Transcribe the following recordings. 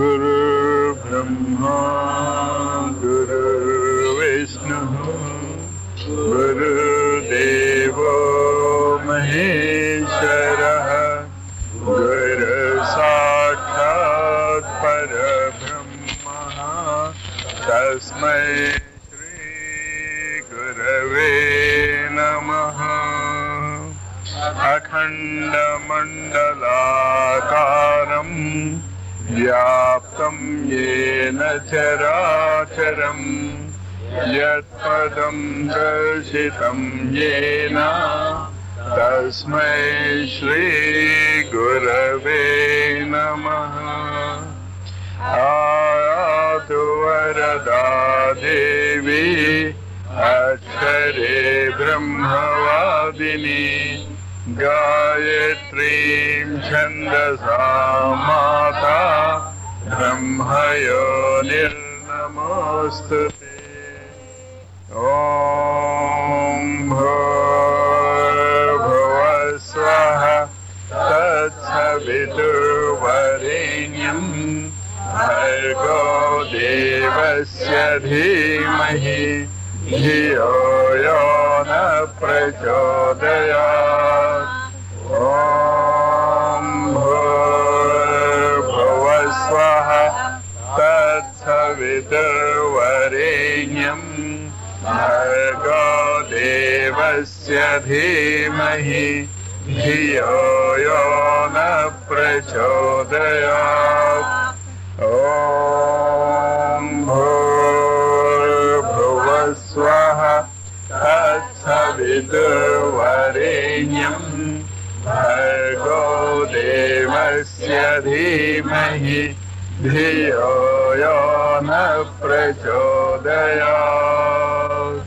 गुरुर्ब्रह्मा गुरुर्विष्णुः गुरुदेवो महेश्वरः गुरुसाक्षात् परब्रह्मः तस्मै श्रीगुरवे नमः अखण्डमण्डलाकारम् व्याप्तं येन चराचरम् यत्पदं दर्शितं येन तस्मै श्रीगुरवे नमः आयातु वरदा देवी अक्षरे ब्रह्मवादिनी गायत्रीं छन्दसा माता ब्रह्मयो निर्नमोऽस्तु ते ॐ भूर्भुवस्वः तत्सवितुर्वरेण्यम् भर्गो देवस्य धीमहि धियो यो न प्रचोदयात् ॐ भूर्भुवस्वः तत्सवितुर्वरेण्यम् भर्गो देवस्य धीमहि धियो यो न प्रचोदयात् ॐ भूर्भुवस्वः तत्सवितुर्वरेण्यम् भर्गो देवस्य धीमहि धियो यो न प्रचोदयात्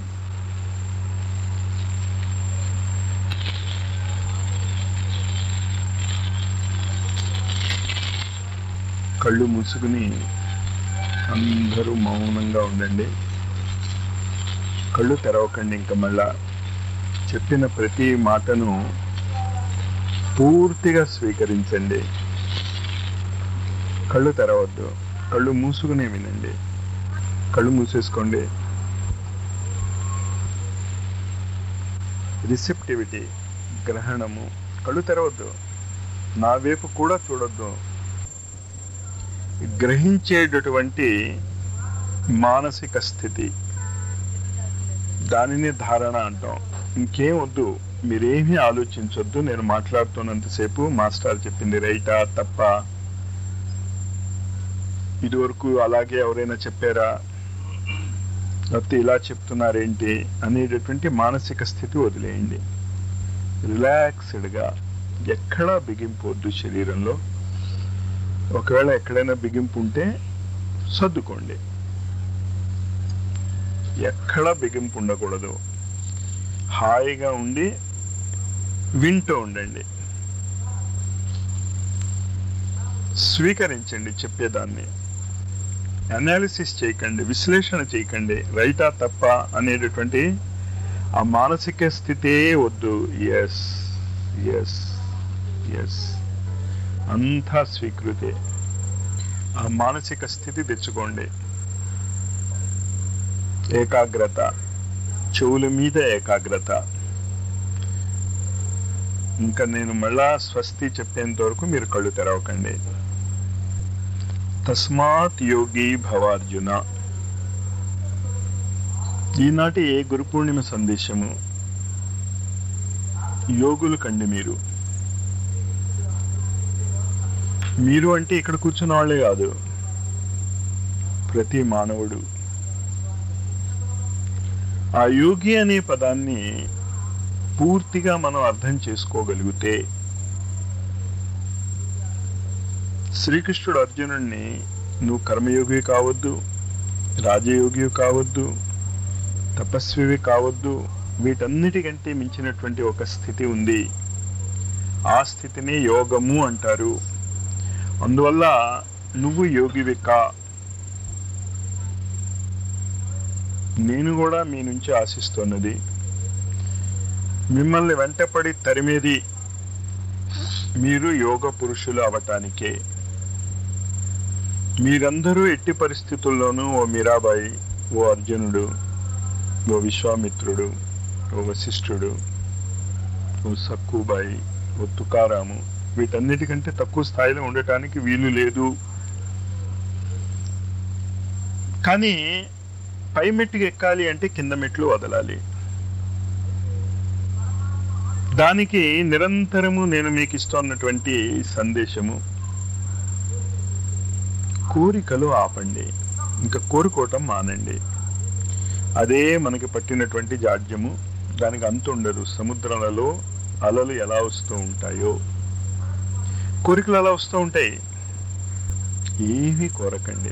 కళ్ళు మూసుకుని అందరూ మౌనంగా ఉండండి కళ్ళు తెరవకండి ఇంకా మళ్ళా చెప్పిన ప్రతి మాటను పూర్తిగా స్వీకరించండి కళ్ళు తెరవద్దు కళ్ళు మూసుకునే వినండి కళ్ళు మూసేసుకోండి రిసెప్టివిటీ గ్రహణము కళ్ళు తెరవద్దు నా వైపు కూడా చూడొద్దు గ్రహించేటటువంటి మానసిక స్థితి దానిని ధారణ అంటాం ఇంకేం వద్దు మీరేమీ ఆలోచించొద్దు నేను మాట్లాడుతున్నంతసేపు మాస్టర్ చెప్పింది రైటా తప్ప ఇదివరకు అలాగే ఎవరైనా చెప్పారా లేకపోతే ఇలా చెప్తున్నారేంటి అనేటటువంటి మానసిక స్థితి వదిలేయండి రిలాక్స్డ్గా ఎక్కడా బిగింపొద్దు శరీరంలో ఒకవేళ ఎక్కడైనా బిగింపు ఉంటే సర్దుకోండి ఎక్కడా బిగింపు ఉండకూడదు హాయిగా ఉండి వింటూ ఉండండి స్వీకరించండి చెప్పేదాన్ని అనాలిసిస్ చేయకండి విశ్లేషణ చేయకండి రైటా తప్ప అనేటటువంటి ఆ మానసిక స్థితే వద్దు ఎస్ ఎస్ ఎస్ అంతా స్వీకృతే ఆ మానసిక స్థితి తెచ్చుకోండి ఏకాగ్రత చెవుల మీద ఏకాగ్రత ఇంకా నేను మళ్ళా స్వస్తి చెప్పేంత వరకు మీరు కళ్ళు తెరవకండి తస్మాత్ యోగి భవార్జున ఈనాటి ఏ గురు పూర్ణిమ సందేశము యోగులు కండి మీరు మీరు అంటే ఇక్కడ కూర్చున్న వాళ్ళే కాదు ప్రతి మానవుడు ఆ యోగి అనే పదాన్ని పూర్తిగా మనం అర్థం చేసుకోగలిగితే శ్రీకృష్ణుడు అర్జునుడిని నువ్వు కర్మయోగి కావద్దు రాజయోగి కావద్దు తపస్వివి కావద్దు వీటన్నిటికంటే మించినటువంటి ఒక స్థితి ఉంది ఆ స్థితిని యోగము అంటారు అందువల్ల నువ్వు యోగివి కా నేను కూడా మీ నుంచి ఆశిస్తున్నది మిమ్మల్ని వెంటపడి తరిమేది మీరు యోగ పురుషులు అవటానికే మీరందరూ ఎట్టి పరిస్థితుల్లోనూ ఓ మీరాబాయి ఓ అర్జునుడు ఓ విశ్వామిత్రుడు ఓ వశిష్ఠుడు ఓ సక్కుబాయి ఓ తుకారాము వీటన్నిటికంటే తక్కువ స్థాయిలో ఉండటానికి వీలు లేదు కానీ పై మెట్టుకు ఎక్కాలి అంటే కింద మెట్లు వదలాలి దానికి నిరంతరము నేను మీకు ఇస్తున్నటువంటి సందేశము కోరికలు ఆపండి ఇంకా కోరుకోవటం మానండి అదే మనకి పట్టినటువంటి జాడ్యము దానికి అంతు ఉండదు సముద్రాలలో అలలు ఎలా వస్తూ ఉంటాయో కోరికలు ఎలా వస్తూ ఉంటాయి ఏవి కోరకండి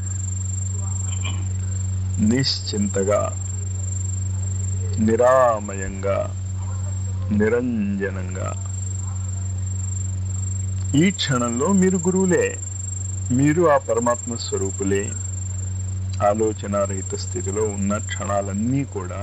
నిశ్చింతగా నిరామయంగా నిరంజనంగా ఈ క్షణంలో మీరు గురువులే మీరు ఆ పరమాత్మ స్వరూపులే ఆలోచనారహిత స్థితిలో ఉన్న క్షణాలన్నీ కూడా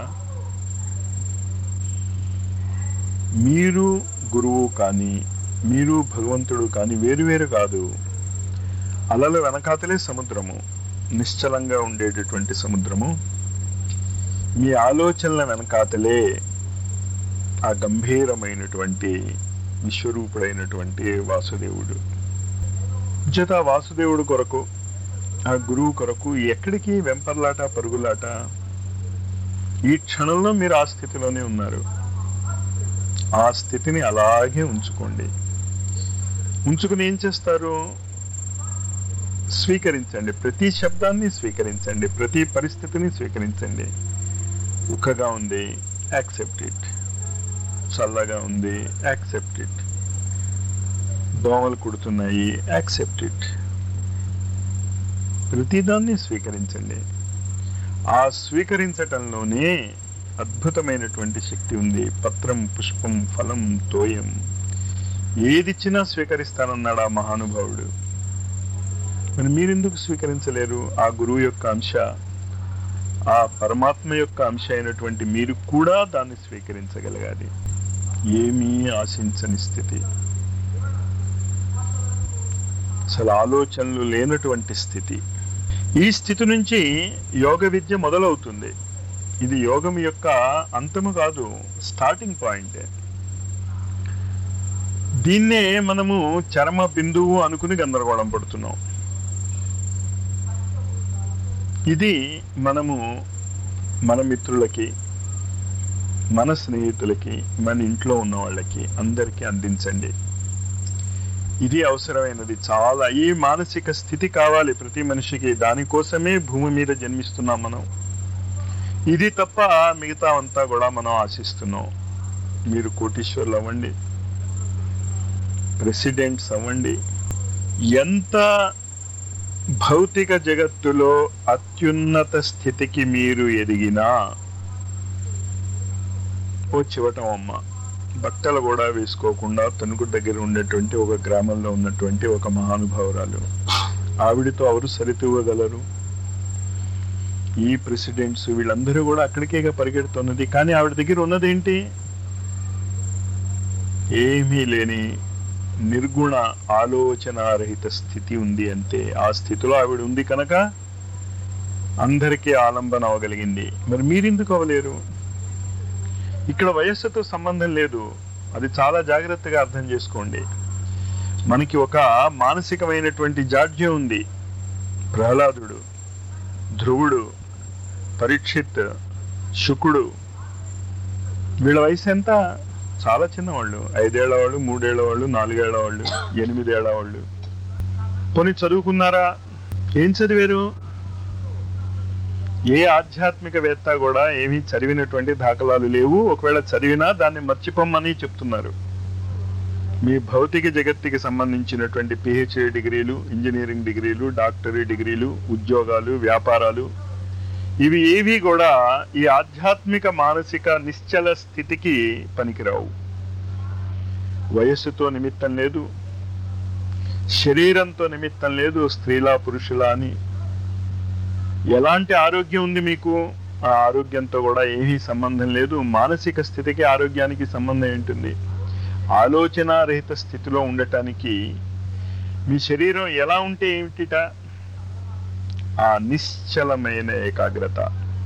మీరు గురువు కానీ మీరు భగవంతుడు కానీ వేరువేరు కాదు అలల వెనకాతలే సముద్రము నిశ్చలంగా ఉండేటటువంటి సముద్రము మీ ఆలోచనల వెనకాతలే ఆ గంభీరమైనటువంటి విశ్వరూపుడైనటువంటి వాసుదేవుడు జత వాసుదేవుడు కొరకు ఆ గురువు కొరకు ఎక్కడికి వెంపర్లాట పరుగులాట ఈ క్షణంలో మీరు ఆ స్థితిలోనే ఉన్నారు ఆ స్థితిని అలాగే ఉంచుకోండి ఉంచుకుని ఏం చేస్తారు స్వీకరించండి ప్రతి శబ్దాన్ని స్వీకరించండి ప్రతి పరిస్థితిని స్వీకరించండి ఉక్కగా ఉంది యాక్సెప్ట్ ఇట్ చల్లగా ఉంది యాక్సెప్ట్ ఇట్ దోమలు కుడుతున్నాయి యాక్సెప్ట్ ఇట్ ప్రతిదాన్ని స్వీకరించండి ఆ స్వీకరించటంలోనే అద్భుతమైనటువంటి శక్తి ఉంది పత్రం పుష్పం ఫలం తోయం ఏదిచ్చినా స్వీకరిస్తానన్నాడు ఆ మహానుభావుడు మరి మీరెందుకు స్వీకరించలేరు ఆ గురువు యొక్క అంశ ఆ పరమాత్మ యొక్క అంశ అయినటువంటి మీరు కూడా దాన్ని స్వీకరించగలగాలి ఏమీ ఆశించని స్థితి అసలు ఆలోచనలు లేనటువంటి స్థితి ఈ స్థితి నుంచి యోగ విద్య మొదలవుతుంది ఇది యోగం యొక్క అంతము కాదు స్టార్టింగ్ పాయింట్ దీన్నే మనము చరమ బిందువు అనుకుని గందరగోళం పడుతున్నాం ఇది మనము మన మిత్రులకి మన స్నేహితులకి మన ఇంట్లో ఉన్న వాళ్ళకి అందరికీ అందించండి ఇది అవసరమైనది చాలా ఈ మానసిక స్థితి కావాలి ప్రతి మనిషికి దానికోసమే భూమి మీద జన్మిస్తున్నాం మనం ఇది తప్ప మిగతా అంతా కూడా మనం ఆశిస్తున్నాం మీరు కోటీశ్వర్లు అవ్వండి ప్రెసిడెంట్స్ అవ్వండి ఎంత భౌతిక జగత్తులో అత్యున్నత స్థితికి మీరు ఎదిగినా ఓ చివటం అమ్మ బట్టలు కూడా వేసుకోకుండా తణుకు దగ్గర ఉండేటువంటి ఒక గ్రామంలో ఉన్నటువంటి ఒక మహానుభావురాలు ఆవిడతో ఎవరు సరితూగలరు ఈ ప్రెసిడెంట్స్ వీళ్ళందరూ కూడా అక్కడికేగా పరిగెడుతున్నది కానీ ఆవిడ దగ్గర ఉన్నదేంటి ఏమీ లేని నిర్గుణ ఆలోచనారహిత స్థితి ఉంది అంతే ఆ స్థితిలో ఆవిడ ఉంది కనుక అందరికీ ఆలంబన అవ్వగలిగింది మరి మీరెందుకు అవ్వలేరు ఇక్కడ వయస్సుతో సంబంధం లేదు అది చాలా జాగ్రత్తగా అర్థం చేసుకోండి మనకి ఒక మానసికమైనటువంటి జాడ్యం ఉంది ప్రహ్లాదుడు ధ్రువుడు పరీక్షిత్ శుకుడు వీళ్ళ వయసు ఎంత చాలా చిన్నవాళ్ళు ఐదేళ్ల వాళ్ళు మూడేళ్ల వాళ్ళు నాలుగేళ్ల వాళ్ళు ఎనిమిదేళ్ల వాళ్ళు కొని చదువుకున్నారా ఏం చదివారు ఏ ఆధ్యాత్మికవేత్త కూడా ఏమీ చదివినటువంటి దాఖలాలు లేవు ఒకవేళ చదివినా దాన్ని మర్చిపోమని చెప్తున్నారు మీ భౌతిక జగత్తుకి సంబంధించినటువంటి పిహెచ్డి డిగ్రీలు ఇంజనీరింగ్ డిగ్రీలు డాక్టరీ డిగ్రీలు ఉద్యోగాలు వ్యాపారాలు ఇవి ఏవి కూడా ఈ ఆధ్యాత్మిక మానసిక నిశ్చల స్థితికి పనికిరావు వయస్సుతో నిమిత్తం లేదు శరీరంతో నిమిత్తం లేదు స్త్రీలా పురుషులా అని ఎలాంటి ఆరోగ్యం ఉంది మీకు ఆ ఆరోగ్యంతో కూడా ఏమీ సంబంధం లేదు మానసిక స్థితికి ఆరోగ్యానికి సంబంధం ఏంటుంది ఆలోచనారహిత స్థితిలో ఉండటానికి మీ శరీరం ఎలా ఉంటే ఏమిటిట ఆ నిశ్చలమైన ఏకాగ్రత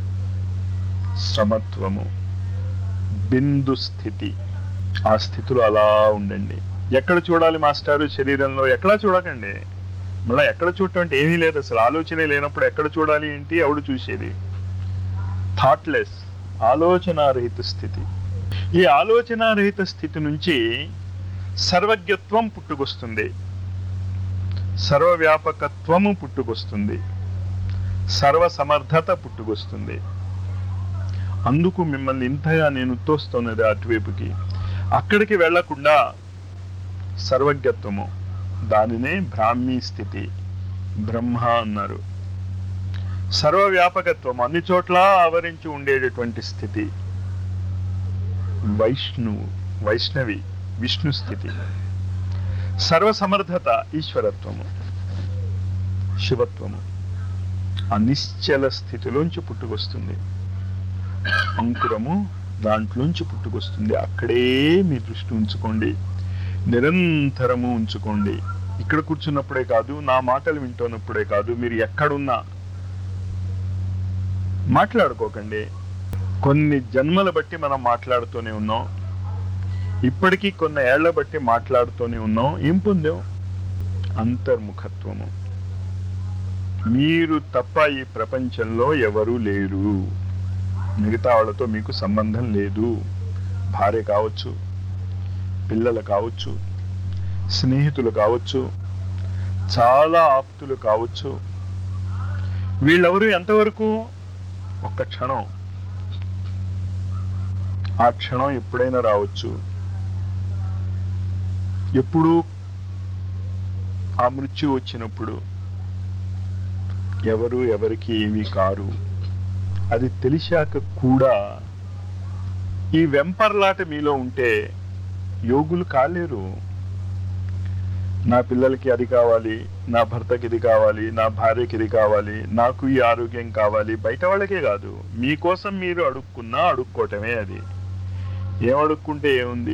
సమత్వము బిందు స్థితి ఆ స్థితిలో అలా ఉండండి ఎక్కడ చూడాలి మాస్టారు శరీరంలో ఎక్కడా చూడకండి మళ్ళీ ఎక్కడ చూడటం అంటే ఏమీ లేదు అసలు ఆలోచనే లేనప్పుడు ఎక్కడ చూడాలి ఏంటి ఎవడు చూసేది థాట్లెస్ ఆలోచనారహిత స్థితి ఈ ఆలోచనారహిత స్థితి నుంచి సర్వజ్ఞత్వం పుట్టుకొస్తుంది సర్వవ్యాపకత్వము పుట్టుకొస్తుంది సర్వ సమర్థత పుట్టుకొస్తుంది అందుకు మిమ్మల్ని ఇంతగా నేను తోస్తున్నది అటువైపుకి అక్కడికి వెళ్లకుండా సర్వజ్ఞత్వము దానినే బ్రాహ్మీ స్థితి బ్రహ్మ అన్నారు సర్వవ్యాపకత్వం అన్ని చోట్ల ఆవరించి ఉండేటటువంటి స్థితి వైష్ణువు వైష్ణవి విష్ణు స్థితి సర్వసమర్థత ఈశ్వరత్వము శివత్వము అనిశ్చల స్థితిలోంచి పుట్టుకొస్తుంది అంకురము దాంట్లోంచి పుట్టుకొస్తుంది అక్కడే మీ దృష్టి ఉంచుకోండి నిరంతరము ఉంచుకోండి ఇక్కడ కూర్చున్నప్పుడే కాదు నా మాటలు వింటున్నప్పుడే కాదు మీరు ఎక్కడున్నా మాట్లాడుకోకండి కొన్ని జన్మల బట్టి మనం మాట్లాడుతూనే ఉన్నాం ఇప్పటికీ కొన్ని ఏళ్ల బట్టి మాట్లాడుతూనే ఉన్నాం ఏం పొందాం అంతర్ముఖత్వము మీరు తప్ప ఈ ప్రపంచంలో ఎవరూ లేరు మిగతా వాళ్ళతో మీకు సంబంధం లేదు భార్య కావచ్చు పిల్లలు కావచ్చు స్నేహితులు కావచ్చు చాలా ఆప్తులు కావచ్చు వీళ్ళెవరు ఎంతవరకు ఒక్క క్షణం ఆ క్షణం ఎప్పుడైనా రావచ్చు ఎప్పుడు ఆ మృత్యు వచ్చినప్పుడు ఎవరు ఎవరికి ఏమీ కారు అది తెలిసాక కూడా ఈ వెంపర్లాట మీలో ఉంటే యోగులు కాలేరు నా పిల్లలకి అది కావాలి నా భర్తకి ఇది కావాలి నా భార్యకి ఇది కావాలి నాకు ఈ ఆరోగ్యం కావాలి బయట వాళ్ళకే కాదు మీకోసం మీరు అడుక్కున్నా అడుక్కోవటమే అది ఏం అడుక్కుంటే ఏముంది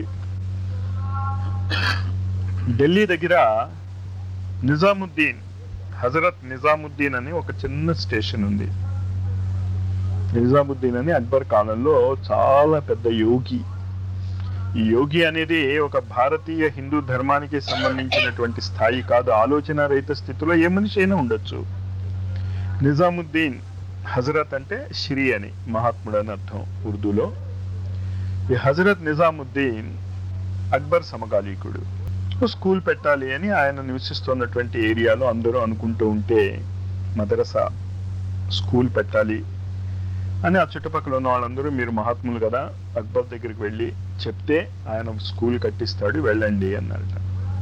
ఢిల్లీ దగ్గర నిజాముద్దీన్ హజరత్ నిజాముద్దీన్ అని ఒక చిన్న స్టేషన్ ఉంది నిజాముద్దీన్ అని అక్బర్ కాలంలో చాలా పెద్ద యోగి ఈ యోగి అనేది ఒక భారతీయ హిందూ ధర్మానికి సంబంధించినటువంటి స్థాయి కాదు ఆలోచన రహిత స్థితిలో ఏ మనిషి అయినా ఉండొచ్చు నిజాముద్దీన్ హజరత్ అంటే శ్రీ అని మహాత్ముడు అని అర్థం ఉర్దూలో ఈ హజరత్ నిజాముద్దీన్ అక్బర్ సమకాలీకుడు ఓ స్కూల్ పెట్టాలి అని ఆయన నివసిస్తున్నటువంటి ఏరియాలో అందరూ అనుకుంటూ ఉంటే మదరసా స్కూల్ పెట్టాలి అని ఆ చుట్టుపక్కల ఉన్న వాళ్ళందరూ మీరు మహాత్ములు కదా అక్బర్ దగ్గరికి వెళ్ళి చెప్తే ఆయన స్కూల్ కట్టిస్తాడు వెళ్ళండి అన్నారట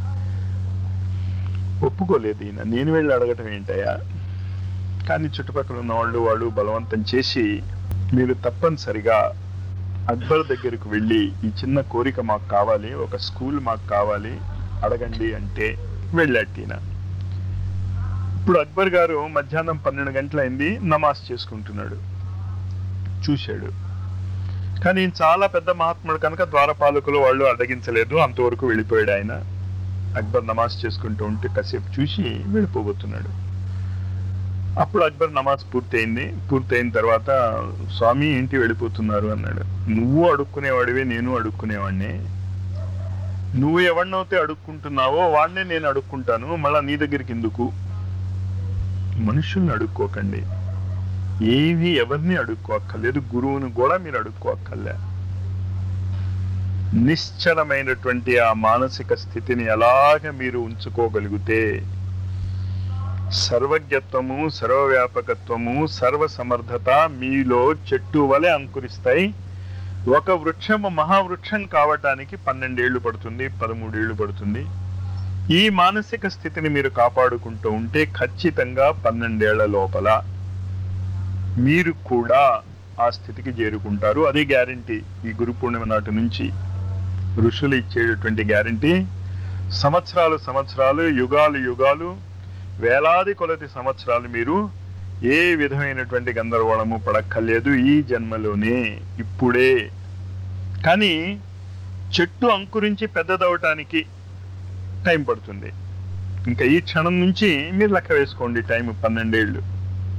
ఒప్పుకోలేదు ఈయన నేను వెళ్ళి అడగటం ఏంటయ్యా కానీ చుట్టుపక్కల ఉన్న వాళ్ళు వాళ్ళు బలవంతం చేసి మీరు తప్పనిసరిగా అక్బర్ దగ్గరకు వెళ్ళి ఈ చిన్న కోరిక మాకు కావాలి ఒక స్కూల్ మాకు కావాలి అడగండి అంటే వెళ్ళాడు ఈయన ఇప్పుడు అక్బర్ గారు మధ్యాహ్నం పన్నెండు గంటలైంది నమాజ్ చేసుకుంటున్నాడు చూశాడు కానీ ఈయన చాలా పెద్ద మహాత్ముడు కనుక ద్వారపాలకులు వాళ్ళు అడగించలేదు అంతవరకు వెళ్ళిపోయాడు ఆయన అక్బర్ నమాజ్ చేసుకుంటూ ఉంటే కాసేపు చూసి వెళ్ళిపోబోతున్నాడు అప్పుడు అక్బర్ నమాజ్ పూర్తయింది పూర్తయిన తర్వాత స్వామి ఏంటి వెళ్ళిపోతున్నారు అన్నాడు నువ్వు అడుక్కునేవాడివే నేను అడుక్కునేవాడిని నువ్వు ఎవరినైతే అడుక్కుంటున్నావో వాడినే నేను అడుక్కుంటాను మళ్ళా నీ దగ్గరికి ఎందుకు మనుషుల్ని అడుక్కోకండి ఏవి ఎవరిని అడుక్కోక్కర్లేదు గురువుని కూడా మీరు అడుక్కోక్కర్లే నిశ్చలమైనటువంటి ఆ మానసిక స్థితిని ఎలాగ మీరు ఉంచుకోగలిగితే సర్వజ్ఞత్వము సర్వవ్యాపకత్వము సర్వసమర్థత మీలో చెట్టు వలె అంకురిస్తాయి ఒక వృక్షము మహావృక్షం కావటానికి పన్నెండేళ్లు పడుతుంది పదమూడేళ్లు పడుతుంది ఈ మానసిక స్థితిని మీరు కాపాడుకుంటూ ఉంటే ఖచ్చితంగా పన్నెండేళ్ల లోపల మీరు కూడా ఆ స్థితికి చేరుకుంటారు అదే గ్యారంటీ ఈ గురు పూర్ణిమ నాటి నుంచి ఋషులు ఇచ్చేటటువంటి గ్యారంటీ సంవత్సరాలు సంవత్సరాలు యుగాలు యుగాలు వేలాది కొలది సంవత్సరాలు మీరు ఏ విధమైనటువంటి గందరగోళము పడక్కర్లేదు ఈ జన్మలోనే ఇప్పుడే కానీ చెట్టు అంకురించి పెద్దదవటానికి టైం పడుతుంది ఇంకా ఈ క్షణం నుంచి మీరు లెక్క వేసుకోండి టైం పన్నెండేళ్ళు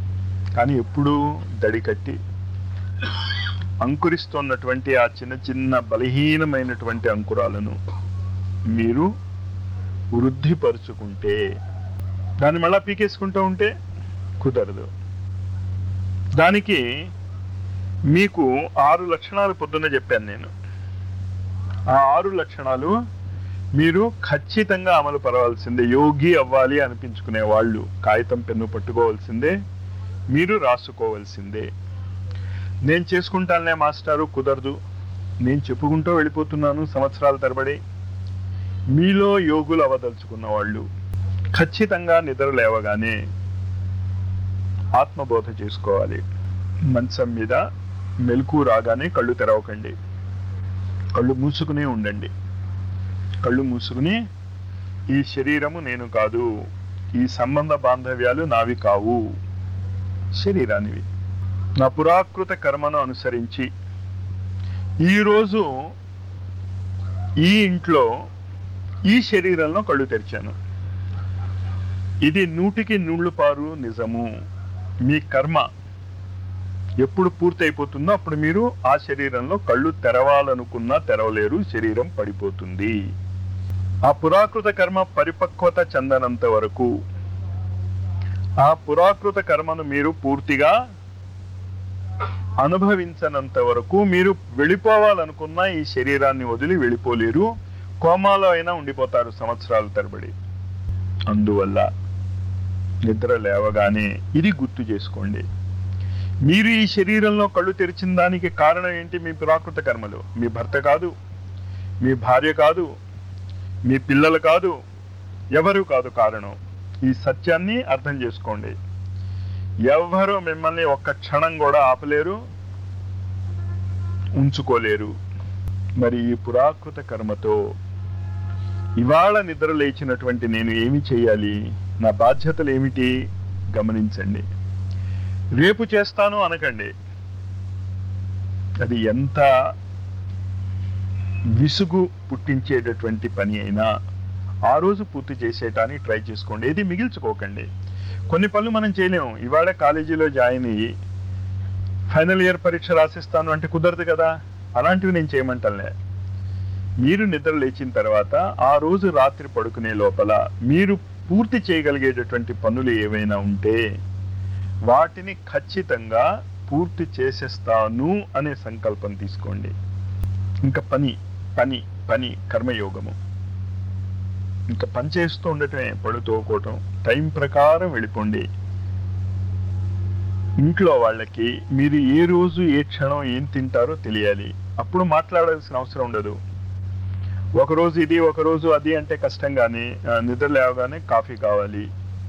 కానీ ఎప్పుడూ దడి కట్టి అంకురిస్తున్నటువంటి ఆ చిన్న చిన్న బలహీనమైనటువంటి అంకురాలను మీరు వృద్ధిపరుచుకుంటే దాన్ని మళ్ళా పీకేసుకుంటూ ఉంటే కుదరదు దానికి మీకు ఆరు లక్షణాలు పొద్దున్న చెప్పాను నేను ఆ ఆరు లక్షణాలు మీరు ఖచ్చితంగా అమలు పరవాల్సిందే యోగి అవ్వాలి అనిపించుకునే వాళ్ళు కాగితం పెన్ను పట్టుకోవాల్సిందే మీరు రాసుకోవాల్సిందే నేను చేసుకుంటానులే మాస్టారు కుదరదు నేను చెప్పుకుంటూ వెళ్ళిపోతున్నాను సంవత్సరాల తరబడి మీలో యోగులు అవదలుచుకున్న వాళ్ళు ఖచ్చితంగా నిద్ర లేవగానే ఆత్మబోధ చేసుకోవాలి మంచం మీద మెలకు రాగానే కళ్ళు తెరవకండి కళ్ళు మూసుకునే ఉండండి కళ్ళు మూసుకుని ఈ శరీరము నేను కాదు ఈ సంబంధ బాంధవ్యాలు నావి కావు శరీరానివి నా పురాకృత కర్మను అనుసరించి ఈరోజు ఈ ఇంట్లో ఈ శరీరంలో కళ్ళు తెరిచాను ఇది నూటికి నూళ్ళు పారు నిజము మీ కర్మ ఎప్పుడు పూర్తయిపోతుందో అప్పుడు మీరు ఆ శరీరంలో కళ్ళు తెరవాలనుకున్నా తెరవలేరు శరీరం పడిపోతుంది ఆ పురాకృత కర్మ పరిపక్వత చెందనంత వరకు ఆ పురాకృత కర్మను మీరు పూర్తిగా అనుభవించనంత వరకు మీరు వెళ్ళిపోవాలనుకున్న ఈ శరీరాన్ని వదిలి వెళ్ళిపోలేరు కోమాలో అయినా ఉండిపోతారు సంవత్సరాల తరబడి అందువల్ల నిద్ర లేవగానే ఇది గుర్తు చేసుకోండి మీరు ఈ శరీరంలో కళ్ళు తెరిచిన దానికి కారణం ఏంటి మీ ప్రాకృత కర్మలు మీ భర్త కాదు మీ భార్య కాదు మీ పిల్లలు కాదు ఎవరు కాదు కారణం ఈ సత్యాన్ని అర్థం చేసుకోండి ఎవ్వరూ మిమ్మల్ని ఒక్క క్షణం కూడా ఆపలేరు ఉంచుకోలేరు మరి ఈ పురాకృత కర్మతో ఇవాళ నిద్ర లేచినటువంటి నేను ఏమి చేయాలి నా బాధ్యతలు ఏమిటి గమనించండి రేపు చేస్తాను అనకండి అది ఎంత విసుగు పుట్టించేటటువంటి పని అయినా ఆ రోజు పూర్తి చేసేటానికి ట్రై చేసుకోండి ఏది మిగిల్చుకోకండి కొన్ని పనులు మనం చేయలేము ఇవాళ కాలేజీలో జాయిన్ అయ్యి ఫైనల్ ఇయర్ పరీక్ష రాసిస్తాను అంటే కుదరదు కదా అలాంటివి నేను చేయమంటలే మీరు నిద్ర లేచిన తర్వాత ఆ రోజు రాత్రి పడుకునే లోపల మీరు పూర్తి చేయగలిగేటటువంటి పనులు ఏవైనా ఉంటే వాటిని ఖచ్చితంగా పూర్తి చేసేస్తాను అనే సంకల్పం తీసుకోండి ఇంకా పని పని పని కర్మయోగము ఇంకా పని చేస్తూ ఉండటమే పడుతోకోవటం టైం ప్రకారం వెళ్ళిపోండి ఇంట్లో వాళ్ళకి మీరు ఏ రోజు ఏ క్షణం ఏం తింటారో తెలియాలి అప్పుడు మాట్లాడాల్సిన అవసరం ఉండదు ఒక రోజు ఇది ఒక రోజు అది అంటే కష్టం కానీ ఆ, నిద్ర లేవగానే కాఫీ కావాలి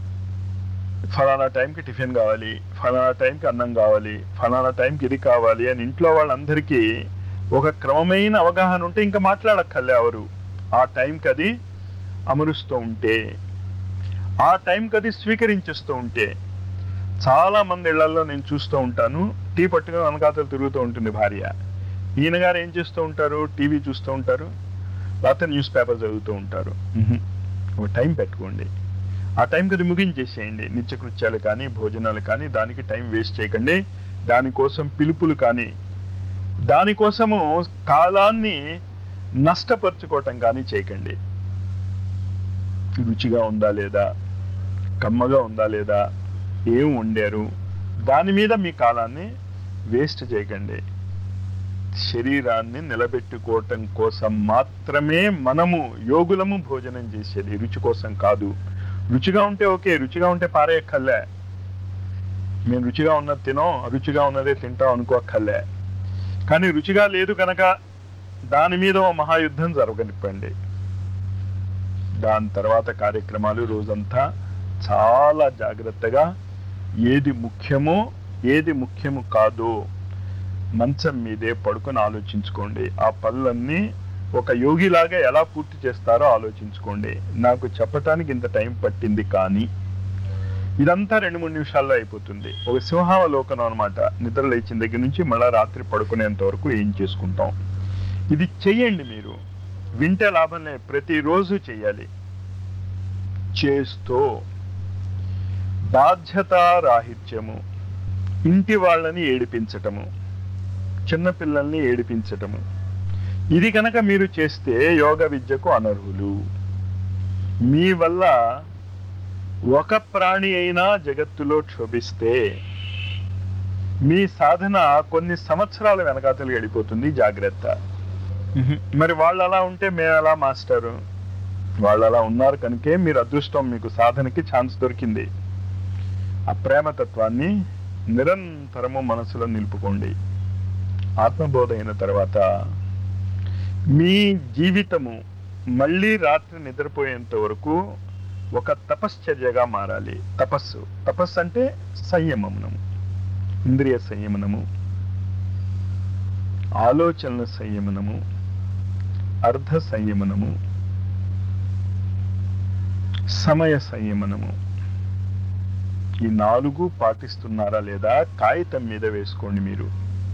ఫలానా టైంకి టిఫిన్ కావాలి ఫలానా టైంకి అన్నం కావాలి ఫలానా టైంకి ఇది కావాలి అని ఇంట్లో వాళ్ళందరికీ ఒక క్రమమైన అవగాహన ఉంటే ఇంకా మాట్లాడక్కర్లే ఎవరు ఆ టైంకి అది అమరుస్తూ ఉంటే ఆ టైంకి అది స్వీకరించేస్తూ ఉంటే చాలా మంది ఇళ్లలో నేను చూస్తూ ఉంటాను టీ పట్టుకుని వెనకాతలు తిరుగుతూ ఉంటుంది భార్య ఈయన గారు ఏం చేస్తూ ఉంటారు టీవీ చూస్తూ ఉంటారు లేకపోతే న్యూస్ పేపర్ చదువుతూ ఉంటారు మ్హూ. ఒక టైం పెట్టుకోండి ఆ టైంకి అది ముగించేసేయండి నిత్యకృత్యాలు కానీ భోజనాలు కానీ దానికి టైం వేస్ట్ చేయకండి దానికోసం పిలుపులు కానీ దానికోసము కాలాన్ని నష్టపరుచుకోవటం కానీ చేయకండి రుచిగా ఉందా లేదా కమ్మగా ఉందా లేదా ఏం వండారు దాని మీద మీ కాలాన్ని వేస్ట్ చేయకండి శరీరాన్ని నిలబెట్టుకోవటం కోసం మాత్రమే మనము యోగులము భోజనం చేసేది రుచి కోసం కాదు రుచిగా ఉంటే ఓకే రుచిగా ఉంటే పారేయక్కర్లే మేము రుచిగా ఉన్నది తినో రుచిగా ఉన్నదే తింటాం అనుకోక్కర్లే కానీ రుచిగా లేదు కనుక దాని మీద ఓ మహాయుద్ధం జరగనిప్పండి దాని తర్వాత కార్యక్రమాలు రోజంతా చాలా జాగ్రత్తగా ఏది ముఖ్యమో ఏది ముఖ్యము కాదో మంచం మీదే పడుకొని ఆలోచించుకోండి ఆ పనులన్నీ ఒక యోగిలాగా ఎలా పూర్తి చేస్తారో ఆలోచించుకోండి నాకు చెప్పటానికి ఇంత టైం పట్టింది కానీ ఇదంతా రెండు మూడు నిమిషాల్లో అయిపోతుంది ఒక సింహావలోకనం అనమాట నిద్ర లేచిన దగ్గర నుంచి మళ్ళా రాత్రి పడుకునేంత వరకు ఏం చేసుకుంటాం ఇది చెయ్యండి మీరు వింటే లాభంలే ప్రతిరోజు చెయ్యాలి చేస్తూ బాధ్యతారాహిత్యము ఇంటి వాళ్ళని ఏడిపించటము చిన్నపిల్లల్ని ఏడిపించటము ఇది కనుక మీరు చేస్తే యోగ విద్యకు అనర్హులు మీ వల్ల ఒక ప్రాణి అయినా జగత్తులో క్షోభిస్తే మీ సాధన కొన్ని సంవత్సరాల వెనకాతలు వెళ్ళిపోతుంది జాగ్రత్త మరి వాళ్ళు అలా ఉంటే మేము ఎలా మాస్టరు వాళ్ళు అలా ఉన్నారు కనుకే మీరు అదృష్టం మీకు సాధనకి ఛాన్స్ దొరికింది ఆ ప్రేమతత్వాన్ని నిరంతరము మనసులో నిలుపుకోండి ఆత్మబోధ అయిన తర్వాత మీ జీవితము మళ్ళీ రాత్రి నిద్రపోయేంత వరకు ఒక తపశ్చర్యగా మారాలి తపస్సు తపస్సు అంటే సంయమనము ఇంద్రియ సంయమనము ఆలోచనల సంయమనము అర్ధ సంయమనము సమయ సంయమనము ఈ నాలుగు పాటిస్తున్నారా లేదా కాగితం మీద వేసుకోండి మీరు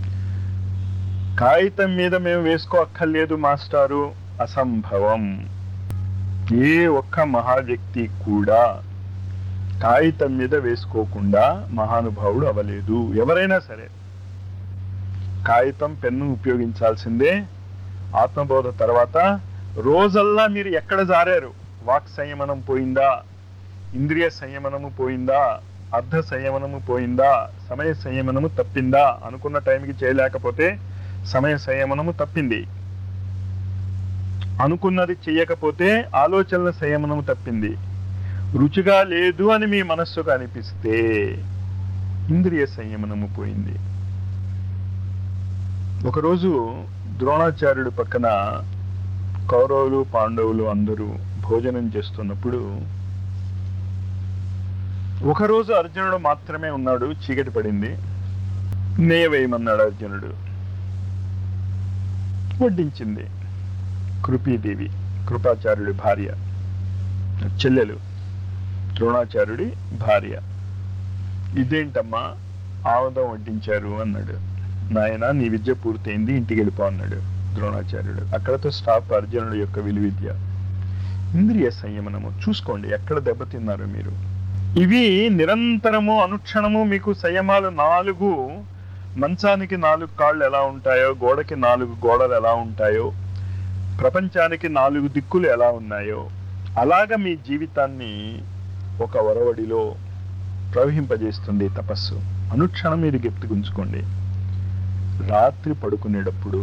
కాగితం మీద మేము వేసుకోక్కర్లేదు మాస్టారు అసంభవం ఏ ఒక్క మహా వ్యక్తి కూడా కాగితం మీద వేసుకోకుండా మహానుభావుడు అవ్వలేదు ఎవరైనా సరే కాగితం పెన్ను ఉపయోగించాల్సిందే ఆత్మబోధ తర్వాత రోజల్లా మీరు ఎక్కడ జారారు వాక్ సంయమనం పోయిందా ఇంద్రియ సంయమనము పోయిందా అర్ధ సంయమనము పోయిందా సమయ సంయమనము తప్పిందా అనుకున్న టైంకి చేయలేకపోతే సమయ సంయమనము తప్పింది అనుకున్నది చెయ్యకపోతే ఆలోచనల సంయమనము తప్పింది రుచిగా లేదు అని మీ మనస్సుకు అనిపిస్తే ఇంద్రియ సంయమనము పోయింది ఒకరోజు ద్రోణాచార్యుడు పక్కన కౌరవులు పాండవులు అందరూ భోజనం చేస్తున్నప్పుడు ఒకరోజు అర్జునుడు మాత్రమే ఉన్నాడు చీకటి పడింది నెయ్య వేయమన్నాడు అర్జునుడు వడ్డించింది కృపీదేవి కృపాచార్యుడి భార్య చెల్లెలు ద్రోణాచార్యుడి భార్య ఇదేంటమ్మా ఆముదం వడ్డించారు అన్నాడు నాయన నీ విద్య పూర్తయింది ఇంటికి వెళ్ళిపో అన్నాడు ద్రోణాచార్యుడు అక్కడతో స్టాప్ అర్జునుడు యొక్క విలువిద్య ఇంద్రియ సంయమనము చూసుకోండి ఎక్కడ దెబ్బతిన్నారు మీరు ఇవి నిరంతరము అనుక్షణము మీకు సంయమాలు నాలుగు మంచానికి నాలుగు కాళ్ళు ఎలా ఉంటాయో గోడకి నాలుగు గోడలు ఎలా ఉంటాయో ప్రపంచానికి నాలుగు దిక్కులు ఎలా ఉన్నాయో అలాగ మీ జీవితాన్ని ఒక ఒరవడిలో ప్రవహింపజేస్తుంది తపస్సు అనుక్షణం మీరు గెప్తుకుంచుకోండి రాత్రి పడుకునేటప్పుడు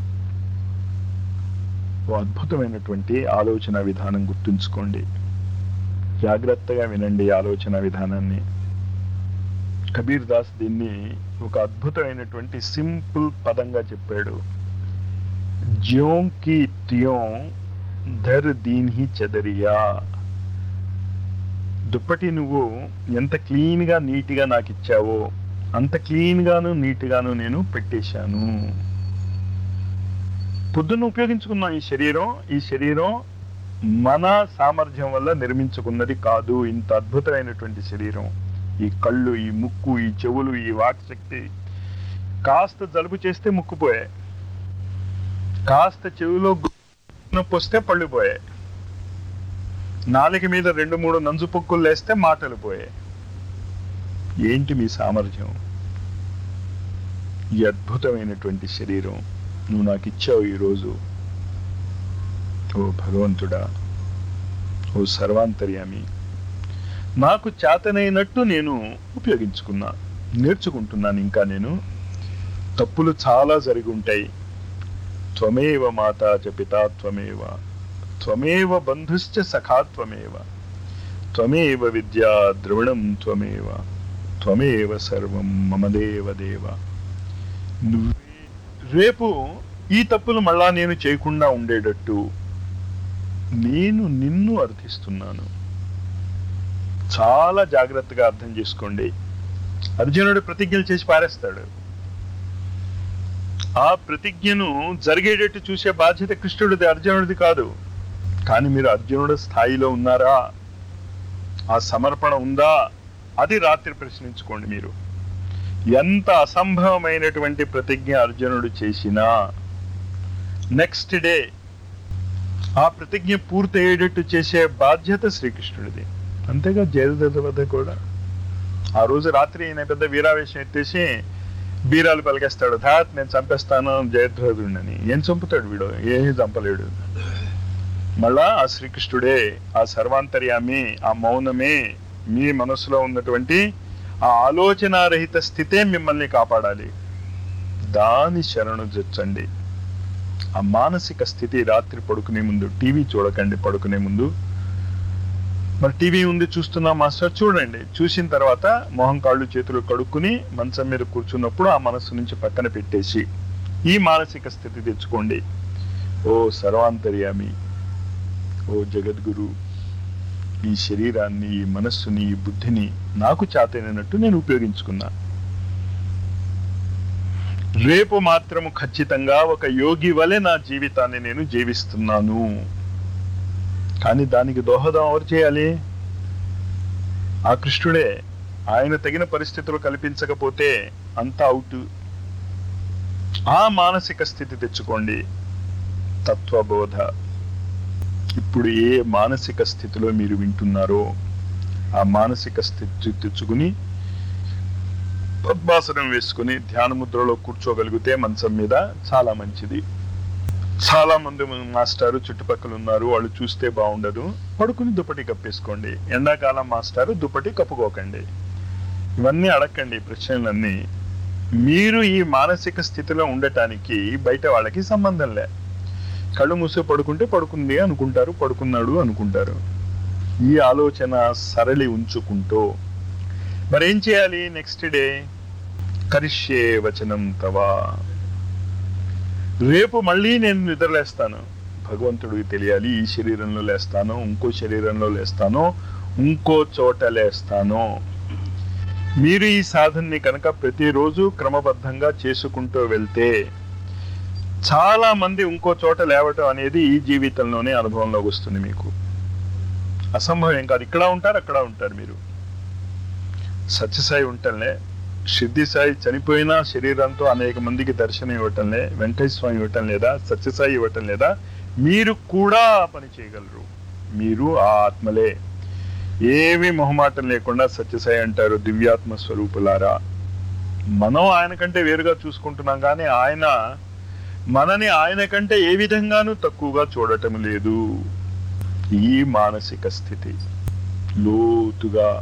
ఓ అద్భుతమైనటువంటి ఆలోచన విధానం గుర్తుంచుకోండి జాగ్రత్తగా వినండి ఈ ఆలోచన విధానాన్ని కబీర్ దాస్ దీన్ని ఒక అద్భుతమైనటువంటి సింపుల్ పదంగా చెప్పాడు జ్యోం కి త్యోం ధర్ దీన్ హి చెదరియా దుప్పటి నువ్వు ఎంత క్లీన్ గా నీట్ గా నాకు ఇచ్చావో అంత క్లీన్ గాను నీట్ గాను నేను పెట్టేశాను పొద్దున్న ఉపయోగించుకున్నాం ఈ శరీరం ఈ శరీరం మన సామర్థ్యం వల్ల నిర్మించుకున్నది కాదు ఇంత అద్భుతమైనటువంటి శరీరం ఈ కళ్ళు ఈ ముక్కు ఈ చెవులు ఈ వాక్ శక్తి కాస్త జలుబు చేస్తే ముక్కు పోయాయి కాస్త చెవిలో గు- నొప్పి వస్తే పళ్ళు పోయాయి నాలుక మీద రెండు మూడు నంజు పొక్కులు లేస్తే మాటలు పోయాయి ఏంటి మీ సామర్థ్యం ఈ అద్భుతమైనటువంటి శరీరం నువ్వు నాకు ఇచ్చావు ఈరోజు ఓ భగవంతుడా ఓ సర్వాంతర్యామి నాకు చేతనైనట్టు నేను ఉపయోగించుకున్నా నేర్చుకుంటున్నాను ఇంకా నేను తప్పులు చాలా జరిగి ఉంటాయి త్వమేవ మాతా చ పితా త్వమేవ త్వమేవ బంధుశ్చ సఖా త్వమేవ త్వమేవ విద్యా ద్రవిణం త్వమేవ త్వమేవ సర్వం మమదేవ దేవ నువ్వే రేపు ఈ తప్పులు మళ్ళా నేను చేయకుండా ఉండేటట్టు నేను నిన్ను అర్థిస్తున్నాను చాలా జాగ్రత్తగా అర్థం చేసుకోండి అర్జునుడు ప్రతిజ్ఞలు చేసి పారేస్తాడు ఆ ప్రతిజ్ఞను జరిగేటట్టు చూసే బాధ్యత కృష్ణుడిది అర్జునుడిది కాదు కానీ మీరు అర్జునుడు స్థాయిలో ఉన్నారా ఆ సమర్పణ ఉందా అది రాత్రి ప్రశ్నించుకోండి మీరు ఎంత అసంభవమైనటువంటి ప్రతిజ్ఞ అర్జునుడు చేసినా నెక్స్ట్ డే ఆ ప్రతిజ్ఞ పూర్తయ్యేటట్టు చేసే బాధ్యత శ్రీకృష్ణుడిది అంతేగా జయదత్త వద్ద కూడా ఆ రోజు రాత్రి ఈయన పెద్ద వీరావేశం ఎత్తేసి బీరాలు పలికేస్తాడు ధాత్ నేను చంపేస్తాను జయద్రథుడిని ఏం చంపుతాడు వీడు ఏమీ చంపలేడు మళ్ళా ఆ శ్రీకృష్ణుడే ఆ సర్వాంతర్యామి ఆ మౌనమే మీ మనసులో ఉన్నటువంటి ఆ ఆలోచనారహిత స్థితే మిమ్మల్ని కాపాడాలి దాని శరణు జొచ్చండి ఆ మానసిక స్థితి రాత్రి పడుకునే ముందు టీవీ చూడకండి పడుకునే ముందు మరి టీవీ ఉంది చూస్తున్నా మాస్టర్ చూడండి చూసిన తర్వాత మొహం కాళ్ళు చేతులు కడుక్కుని మంచం మీద కూర్చున్నప్పుడు ఆ మనస్సు నుంచి పక్కన పెట్టేసి ఈ మానసిక స్థితి తెచ్చుకోండి ఓ సర్వాంతర్యామి ఓ జగద్గురు ఈ శరీరాన్ని ఈ మనస్సుని ఈ బుద్ధిని నాకు చాతైనట్టు నేను ఉపయోగించుకున్నా రేపు మాత్రము ఖచ్చితంగా ఒక యోగి వలె నా జీవితాన్ని నేను జీవిస్తున్నాను కానీ దానికి దోహదం ఎవరు చేయాలి ఆ కృష్ణుడే ఆయన తగిన పరిస్థితులు కల్పించకపోతే అంతా అవుట్ ఆ మానసిక స్థితి తెచ్చుకోండి తత్వబోధ ఇప్పుడు ఏ మానసిక స్థితిలో మీరు వింటున్నారో ఆ మానసిక స్థితి తెచ్చుకుని పద్మాసనం వేసుకుని ధ్యాన ముద్రలో కూర్చోగలిగితే మంచం మీద చాలా మంచిది చాలా మంది మాస్టారు చుట్టుపక్కల ఉన్నారు వాళ్ళు చూస్తే బాగుండదు పడుకుని దుప్పటి కప్పేసుకోండి ఎండాకాలం మాస్టారు దుప్పటి కప్పుకోకండి ఇవన్నీ అడగండి ఈ ప్రశ్నలన్నీ మీరు ఈ మానసిక స్థితిలో ఉండటానికి బయట వాళ్ళకి సంబంధం లే కళ్ళు మూసి పడుకుంటే పడుకుంది అనుకుంటారు పడుకున్నాడు అనుకుంటారు ఈ ఆలోచన సరళి ఉంచుకుంటూ మరేం చేయాలి నెక్స్ట్ డే కరిష్యే వచనం తవా రేపు మళ్ళీ నేను నిద్రలేస్తాను భగవంతుడికి తెలియాలి ఈ శరీరంలో లేస్తాను ఇంకో శరీరంలో లేస్తాను ఇంకో చోట లేస్తాను మీరు ఈ సాధనని కనుక ప్రతిరోజు క్రమబద్ధంగా చేసుకుంటూ వెళ్తే చాలా మంది ఇంకో చోట లేవటం అనేది ఈ జీవితంలోనే అనుభవంలోకి వస్తుంది మీకు అసంభవం ఏం కాదు ఇక్కడ ఉంటారు అక్కడ ఉంటారు మీరు సత్యసాయి ఉంటలే సిద్ధి సాయి చనిపోయిన శరీరంతో అనేక మందికి దర్శనం ఇవ్వటంలే వెంకటేశ్వర స్వామి ఇవ్వటం లేదా సత్యసాయి ఇవ్వటం లేదా మీరు కూడా ఆ పని చేయగలరు మీరు ఆ ఆత్మలే ఏమీ మొహమాటం లేకుండా సత్యసాయి అంటారు దివ్యాత్మ స్వరూపులారా మనం ఆయన కంటే వేరుగా చూసుకుంటున్నాం కానీ ఆయన మనని ఆయన కంటే ఏ విధంగానూ తక్కువగా చూడటం లేదు ఈ మానసిక స్థితి లోతుగా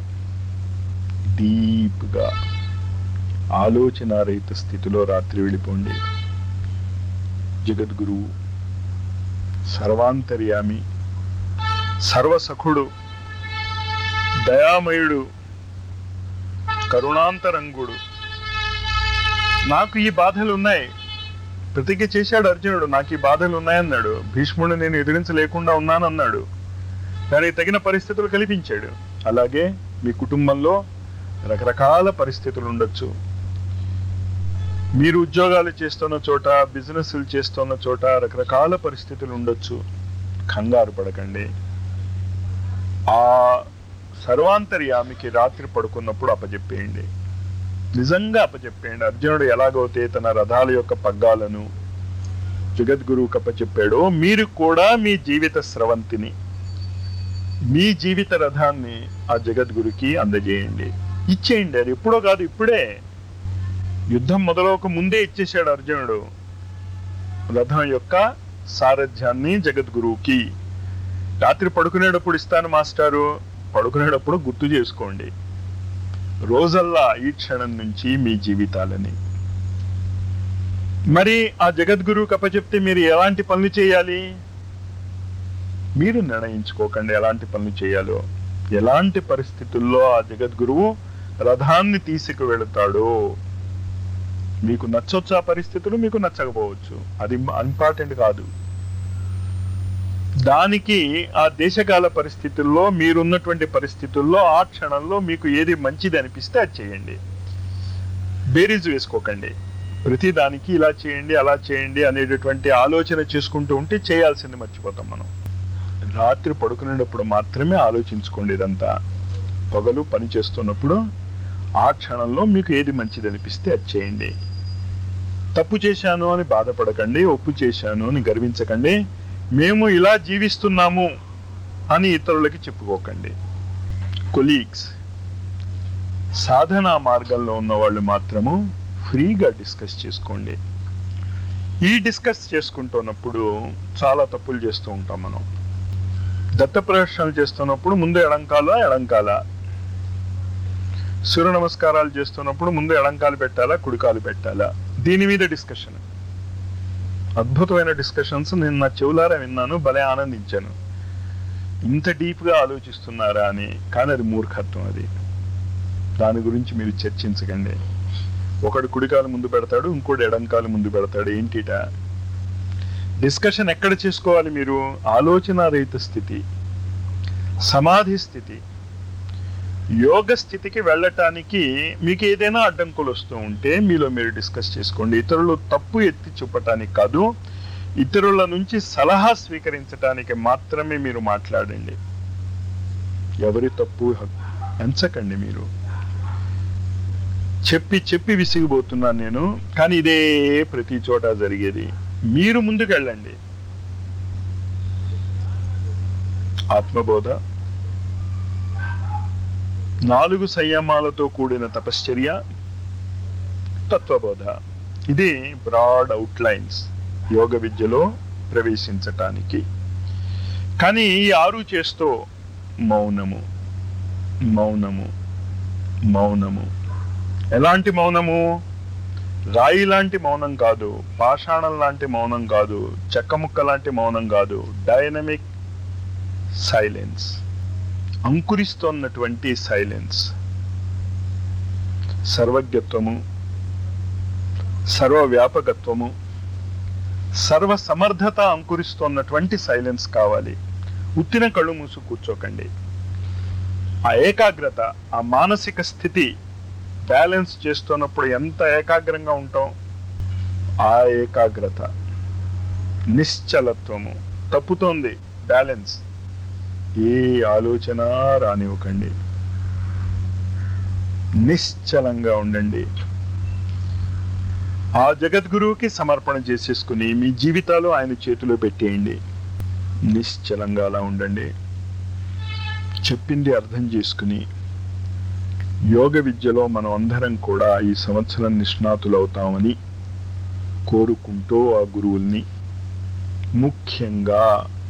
డీప్గా ఆలోచనారహిత స్థితిలో రాత్రి వెళ్ళిపోండి జగద్గురువు సర్వాంతర్యామి సర్వసఖుడు దయామయుడు కరుణాంతరంగుడు నాకు ఈ బాధలు ఉన్నాయి ప్రతిజ్ఞ చేశాడు అర్జునుడు నాకు ఈ బాధలు ఉన్నాయన్నాడు భీష్ముడు నేను ఎదిరించలేకుండా ఉన్నానన్నాడు దానికి తగిన పరిస్థితులు కల్పించాడు అలాగే మీ కుటుంబంలో రకరకాల పరిస్థితులు ఉండొచ్చు మీరు ఉద్యోగాలు చేస్తున్న చోట బిజినెస్లు చేస్తున్న చోట రకరకాల పరిస్థితులు ఉండొచ్చు కంగారు పడకండి ఆ సర్వాంతర్యామికి రాత్రి పడుకున్నప్పుడు అప్పచెప్పేయండి నిజంగా అప్పచెప్పేయండి అర్జునుడు ఎలాగైతే తన రథాల యొక్క పగ్గాలను జగద్గురువుకి అప్పచెప్పాడో మీరు కూడా మీ జీవిత స్రవంతిని మీ జీవిత రథాన్ని ఆ జగద్గురుకి అందజేయండి ఇచ్చేయండి అది ఎప్పుడో కాదు ఇప్పుడే యుద్ధం మొదలవక ముందే ఇచ్చేశాడు అర్జునుడు రథం యొక్క సారథ్యాన్ని జగద్గురువుకి రాత్రి పడుకునేటప్పుడు ఇస్తాను మాస్టారు పడుకునేటప్పుడు గుర్తు చేసుకోండి రోజల్లా ఈ క్షణం నుంచి మీ జీవితాలని మరి ఆ జగద్గురువుకి అప్పచెప్తే మీరు ఎలాంటి పనులు చేయాలి మీరు నిర్ణయించుకోకండి ఎలాంటి పనులు చేయాలో ఎలాంటి పరిస్థితుల్లో ఆ జగద్గురువు రథాన్ని తీసుకు వెళతాడో మీకు నచ్చొచ్చు ఆ పరిస్థితులు మీకు నచ్చకపోవచ్చు అది ఇంపార్టెంట్ కాదు దానికి ఆ దేశకాల పరిస్థితుల్లో మీరున్నటువంటి పరిస్థితుల్లో ఆ క్షణంలో మీకు ఏది మంచిది అనిపిస్తే అది చేయండి బేరీజ్ వేసుకోకండి ప్రతి దానికి ఇలా చేయండి అలా చేయండి అనేటటువంటి ఆలోచన చేసుకుంటూ ఉంటే చేయాల్సింది మర్చిపోతాం మనం రాత్రి పడుకునేటప్పుడు మాత్రమే ఆలోచించుకోండి ఇదంతా పగలు పని చేస్తున్నప్పుడు ఆ క్షణంలో మీకు ఏది మంచిది అనిపిస్తే అది చేయండి తప్పు చేశాను అని బాధపడకండి ఒప్పు చేశాను అని గర్వించకండి మేము ఇలా జీవిస్తున్నాము అని ఇతరులకి చెప్పుకోకండి కొలీగ్స్ సాధనా మార్గంలో ఉన్న వాళ్ళు మాత్రము ఫ్రీగా డిస్కస్ చేసుకోండి ఈ డిస్కస్ చేసుకుంటున్నప్పుడు చాలా తప్పులు చేస్తూ ఉంటాం మనం దత్త ప్రదర్శనలు చేస్తున్నప్పుడు ముందు ఎడంకాల ఎడంకాల సూర్య నమస్కారాలు చేస్తున్నప్పుడు ముందు ఎడంకాలు పెట్టాలా కుడికాలు పెట్టాలా దీని మీద డిస్కషన్ అద్భుతమైన డిస్కషన్స్ నేను నా చెవులారా విన్నాను భలే ఆనందించాను ఇంత డీప్గా ఆలోచిస్తున్నారా అని కానీ అది మూర్ఖత్వం అది దాని గురించి మీరు చర్చించకండి ఒకడు కుడికాలు ముందు పెడతాడు ఇంకోటి ఎడంకాలు ముందు పెడతాడు ఏంటిట డిస్కషన్ ఎక్కడ చేసుకోవాలి మీరు ఆలోచన రహిత స్థితి సమాధి స్థితి యోగ స్థితికి వెళ్ళటానికి మీకు ఏదైనా అడ్డంకులు వస్తూ ఉంటే మీలో మీరు డిస్కస్ చేసుకోండి ఇతరులు తప్పు ఎత్తి చూపటానికి కాదు ఇతరుల నుంచి సలహా స్వీకరించటానికి మాత్రమే మీరు మాట్లాడండి ఎవరి తప్పు ఎంచకండి మీరు చెప్పి చెప్పి విసిగిపోతున్నాను నేను కానీ ఇదే ప్రతి చోట జరిగేది మీరు ముందుకు వెళ్ళండి ఆత్మబోధ నాలుగు సంయమాలతో కూడిన తపశ్చర్య తత్వబోధ ఇది బ్రాడ్ అవుట్లైన్స్ యోగ విద్యలో ప్రవేశించటానికి కానీ ఈ ఆరు చేస్తూ మౌనము మౌనము మౌనము ఎలాంటి మౌనము రాయి లాంటి మౌనం కాదు పాషాణం లాంటి మౌనం కాదు చెక్కముక్క లాంటి మౌనం కాదు డైనమిక్ సైలెన్స్ అంకురిస్తున్నటువంటి సైలెన్స్ సర్వజ్ఞత్వము సర్వవ్యాపకత్వము సర్వ సమర్థత అంకురిస్తున్నటువంటి సైలెన్స్ కావాలి ఉత్తిన కళ్ళు మూసు కూర్చోకండి ఆ ఏకాగ్రత ఆ మానసిక స్థితి బ్యాలెన్స్ చేస్తున్నప్పుడు ఎంత ఏకాగ్రంగా ఉంటాం ఆ ఏకాగ్రత నిశ్చలత్వము తప్పుతోంది బ్యాలెన్స్ ఏ ఆలోచన రానివ్వకండి నిశ్చలంగా ఉండండి ఆ జగద్గురువుకి సమర్పణ చేసేసుకుని మీ జీవితాలు ఆయన చేతిలో పెట్టేయండి నిశ్చలంగా అలా ఉండండి చెప్పింది అర్థం చేసుకుని యోగ విద్యలో మనం అందరం కూడా ఈ సంవత్సరం నిష్ణాతులవుతామని కోరుకుంటూ ఆ గురువుల్ని ముఖ్యంగా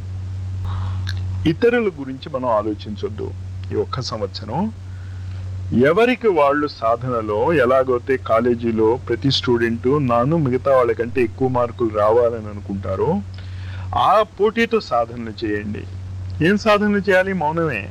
ఇతరుల గురించి మనం ఆలోచించొద్దు ఈ ఒక్క సంవత్సరం ఎవరికి వాళ్ళు సాధనలో ఎలాగైతే కాలేజీలో ప్రతి స్టూడెంట్ నాను మిగతా వాళ్ళకంటే ఎక్కువ మార్కులు రావాలని అనుకుంటారో ఆ పోటీతో సాధనలు చేయండి ఏం సాధనలు చేయాలి మౌనమే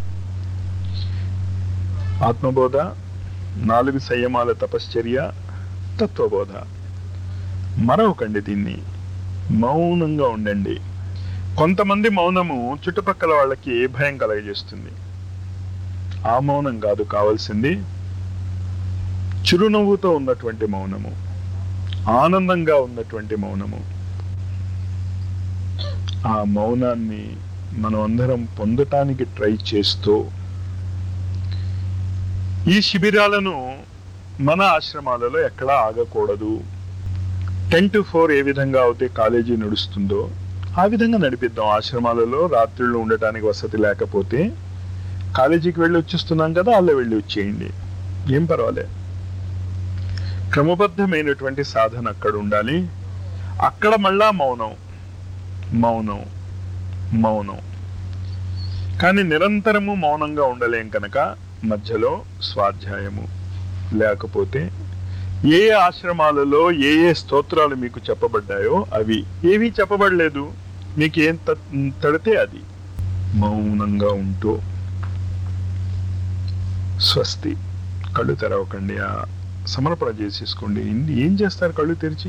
ఆత్మబోధ నాలుగు సంయమాల తపశ్చర్య తత్వబోధ మరొకండి దీన్ని మౌనంగా ఉండండి కొంతమంది మౌనము చుట్టుపక్కల వాళ్ళకి భయం కలగజేస్తుంది ఆ మౌనం కాదు కావాల్సింది చిరునవ్వుతో ఉన్నటువంటి మౌనము ఆనందంగా ఉన్నటువంటి మౌనము ఆ మౌనాన్ని మనం అందరం పొందటానికి ట్రై చేస్తూ ఈ శిబిరాలను మన ఆశ్రమాలలో ఎక్కడా ఆగకూడదు టెన్ టు ఫోర్ ఏ విధంగా అయితే కాలేజీ నడుస్తుందో ఆ విధంగా నడిపిద్దాం ఆశ్రమాలలో రాత్రిళ్ళు ఉండటానికి వసతి లేకపోతే కాలేజీకి వెళ్ళి వచ్చేస్తున్నాం కదా అలా వెళ్ళి వచ్చేయండి ఏం పర్వాలే క్రమబద్ధమైనటువంటి సాధన అక్కడ ఉండాలి అక్కడ మళ్ళా మౌనం మౌనం మౌనం కానీ నిరంతరము మౌనంగా ఉండలేం కనుక మధ్యలో స్వాధ్యాయము లేకపోతే ఏ ఏ ఆశ్రమాలలో ఏ ఏ స్తోత్రాలు మీకు చెప్పబడ్డాయో అవి ఏమీ చెప్పబడలేదు మీకు ఏం త- తడితే అది మౌనంగా ఉంటూ స్వస్తి కళ్ళు తెరవకండి ఆ సమర్పణ చేసేసుకోండి ఇన్ని- ఏం చేస్తారు కళ్ళు తెరిచి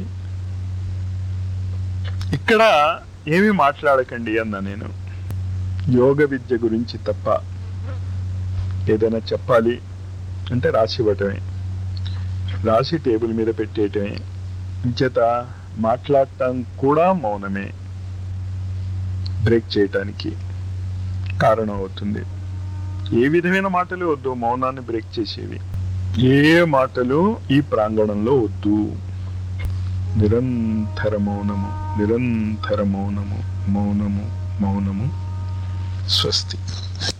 ఇక్కడ ఏమీ మాట్లాడకండి అన్న నేను యోగ విద్య గురించి తప్ప ఏదైనా చెప్పాలి అంటే రాసి ఇవ్వటమే రాసి టేబుల్ మీద పెట్టేయటమే చేత మాట్లాడటం కూడా మౌనమే బ్రేక్ చేయటానికి కారణం అవుతుంది ఏ విధమైన మాటలు వద్దు మౌనాన్ని బ్రేక్ చేసేవి ఏ మాటలు ఈ ప్రాంగణంలో వద్దు నిరంతర మౌనము నిరంతర మౌనము మౌనము మౌనము స్వస్తి